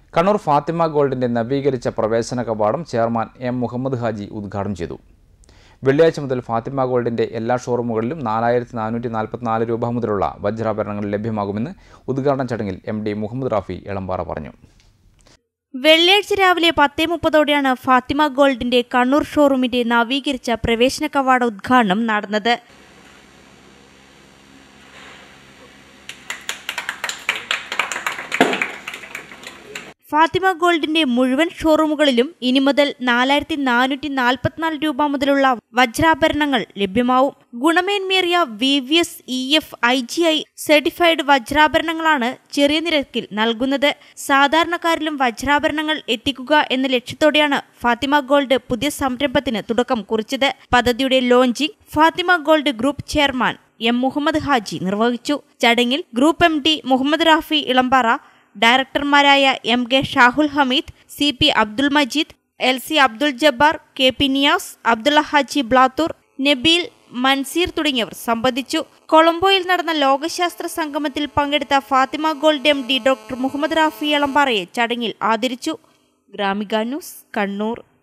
കണ്ണൂർ ഫാത്തിമ ഗോൾഡിന്റെ നവീകരിച്ച പ്രവേശന കവാടം ചെയർമാൻ എം മുഹമ്മദ് ഹാജി ഉദ്ഘാടനം ചെയ്തു വെള്ളിയാഴ്ച മുതൽ ഫാത്തിമ ഗോൾഡിന്റെ എല്ലാ ഷോറൂമുകളിലും നാലായിരത്തി നാനൂറ്റി നാൽപ്പത്തിനാല് രൂപ മുതലുള്ള വജ്രാഭരണങ്ങൾ ലഭ്യമാകുമെന്ന് ഉദ്ഘാടന ചടങ്ങിൽ എം ഡി മുഹമ്മദ് റാഫി എളമ്പാറ പറഞ്ഞു വെള്ളിയാഴ്ച രാവിലെ പത്തേ മുപ്പതോടെയാണ് ഫാത്തിമ ഗോൾഡിന്റെ കണ്ണൂർ ഷോറൂമിന്റെ നവീകരിച്ച പ്രവേശന കവാട ഉദ്ഘാടനം നടന്നത് ഫാത്തിമ ഗോൾഡിന്റെ മുഴുവൻ ഷോറൂമുകളിലും ഇനി മുതൽ നാലായിരത്തി നാനൂറ്റി നാൽപ്പത്തിനാല് രൂപ മുതലുള്ള വജ്രാഭരണങ്ങൾ ലഭ്യമാവും ഗുണമേന്മേറിയ V V S E F I G I certified വജ്രാഭരണങ്ങളാണ് ചെറിയ നിരക്കിൽ നൽകുന്നത് സാധാരണക്കാരിലും വജ്രാഭരണങ്ങൾ എത്തിക്കുക എന്ന ലക്ഷ്യത്തോടെയാണ് ഫാത്തിമ ഗോൾഡ് പുതിയ സംരംഭത്തിന് തുടക്കം കുറിച്ചത് പദ്ധതിയുടെ launching Fathima gold group chairman M Muhammad Haji നിർവഹിച്ചു ചടങ്ങിൽ group M D Muhammad Rafi Elambara ഡയറക്ടർമാരായ M K Shahul Hameed C P Abdul Majeed L C Abdul Jabbar K P Niyas Abdulla Haji Blathur Nabeel Manseer തുടങ്ങിയവർ സംബന്ധിച്ചു കൊളംബോയിൽ നടന്ന ലോകശാസ്ത്ര സംഗമത്തിൽ പങ്കെടുത്ത Fathima gold M D doctor Muhammad Rafi എളമ്പാറയെ ചടങ്ങിൽ ആദരിച്ചു ഗ്രാമിക ന്യൂസ് കണ്ണൂർ